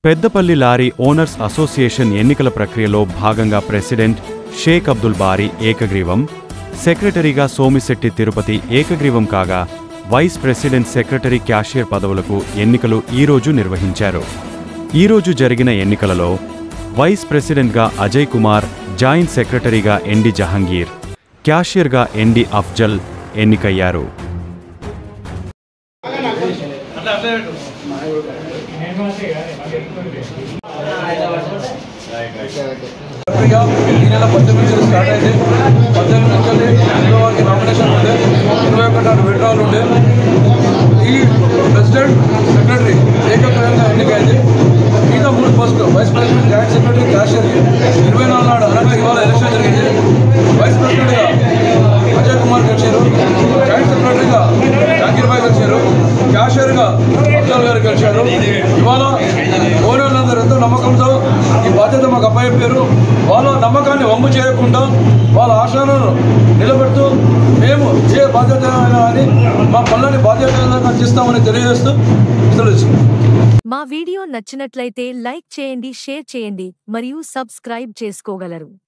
Peddapalli lorry owners association ఎన్నికల ప్రక్రియలో భాగంగా ప్రెసిడెంట్ షేక్ అబ్దుల్ బారీ ఏకగ్రీవం సెక్రటరీగా సోమిశెట్టి తిరుపతి ఏకగ్రీవం కాగా వైస్ ప్రెసిడెంట్ సెక్రటరీ క్యాషియర్ పదవులకు ఎన్నికలు ఈరోజు నిర్వహించారు ఈరోజు జరిగిన ఎన్నికలలో వైస్ ప్రెసిడెంట్గా అజయ్ కుమార్ జాయింట్ సెక్రటరీగా ఎన్డి జహంగీర్ క్యాషియర్గా ఎన్డి అఫ్జల్ ఎన్నికయ్యారు ప్రక్రియ ఈ నెల పద్దెనిమిది నుంచి స్టార్ట్ అయింది పద్దెనిమిది నుంచి ఇరవై వరకు నామినేషన్ ఉండే ఇరవై ఒకటి నాడు విడ్రాల్ ఉండే ఈ ప్రెసిడెంట్ సెక్రటరీ ఏకగ్రహంగా ఎన్నికైంది మిగతా మూడు పోస్టులు vice president joint secretary cashier ఇరవై నాలుగు నాడు అనగా ఇవాళ ఎలక్షన్ జరిగింది వైస్ ప్రెసిడెంట్గా అజయ్ కుమార్ గెలిచారు జాయింట్ సెక్రటరీగా జాకీర్ భాయ్ గెలిచారు క్యాషియర్గా అఫ్జల్ గారు గెలిచారు ఇవాళ ఓనర్లందరూ ఎంతో నమ్మకంతో ఈ బాధ్యత మాకు అప్పచెప్పారు వాళ్ళ నమ్మకాన్ని వమ్ము చేయకుండా వాళ్ళ ఆశలను నిలబెడుతూ మేము ఏ బాధ్యత అయినా కానీ మా పనులని బాధ్యతగా చేస్తామని తెలియజేస్తూ తెలుసు మా వీడియో నచ్చినట్లయితే లైక్ చేయండి షేర్ చేయండి మరియు సబ్స్క్రైబ్ చేసుకోగలరు